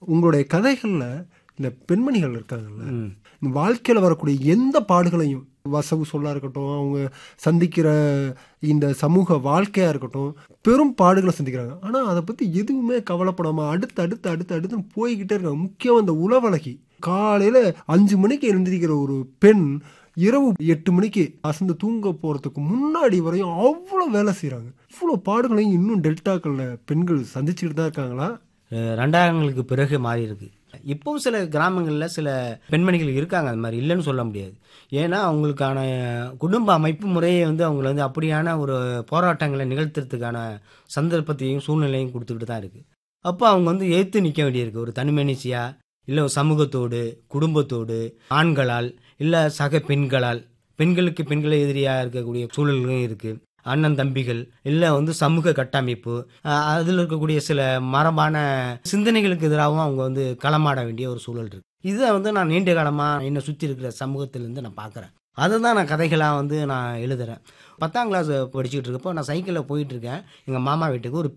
உங்களுடைய கதைகள்ல இந்த பெண்மணிகள் இருக்காங்கல்ல ம். இந்த வாழ்க்கையில வரக்கூடிய எந்த பாடுகளையும் வசவு சொல்லா இருக்கட்டும் அவங்க சந்திக்கிற இந்த சமூக வாழ்க்கையா இருக்கட்டும் பெரும் பாடுகளை சந்திக்கிறாங்க ஆனா அதை பத்தி எதுவுமே கவலைப்படாம அடுத்து அடுத்து அடுத்து அடுத்து போய்கிட்டே இருக்காங்க முக்கியம் அந்த உளவழகி காலையில அஞ்சு மணிக்கு எழுந்திருக்கிற ஒரு பெண் இரவு எட்டு மணிக்கு அசந்து தூங்க போறதுக்கு முன்னாடி வரையும் அவ்வளவு வேலை செய்றாங்க இவ்வளவு பாடுகளையும் இன்னும் டெல்டாக்கள்ல பெண்கள் சந்திச்சுக்கிட்டு தான் இருக்காங்களா அஹ் ரெண்டாயிரங்களுக்கு பிறகு மாறி இருக்கு இப்பவும் சில கிராமங்களில் சில பெண்மணிகள் இருக்காங்க அது மாதிரி இல்லைன்னு சொல்ல முடியாது ஏன்னா அவங்களுக்கான குடும்ப அமைப்பு முறையை வந்து அவங்கள வந்து அப்படியான ஒரு போராட்டங்களை நிகழ்த்துறதுக்கான சந்தர்ப்பத்தையும் சூழ்நிலையும் கொடுத்துக்கிட்டு தான் இருக்கு அப்போ அவங்க வந்து எதிர்த்து நிற்க வேண்டியிருக்கு ஒரு தனிமனுஷியா இல்லை ஒரு சமூகத்தோடு குடும்பத்தோடு ஆண்களால் இல்லை சக பெண்களால் பெண்களுக்கு பெண்களை எதிரியாக இருக்கக்கூடிய சூழல்களும் இருக்குது அண்ணன் தம்பிகள் இல்லை வந்து சமூக கட்டமைப்பு அஹ் அதில் இருக்கக்கூடிய சில மரபான சிந்தனைகளுக்கு எதிராகவும் அவங்க வந்து களமாட வேண்டிய ஒரு சூழல் இருக்கு இதை வந்து நான் நீண்ட காலமாக என்னை சுற்றி இருக்கிற சமூகத்திலேருந்து நான் பார்க்குறேன் அதை தான் நான் கதைகளாக வந்து நான் எழுதுறேன் பத்தாம் கிளாஸ் படிச்சுக்கிட்டு இருக்கப்போ நான் சைக்கிளில் போயிட்டு இருக்கேன் எங்கள் மாமா வீட்டுக்கு ஒரு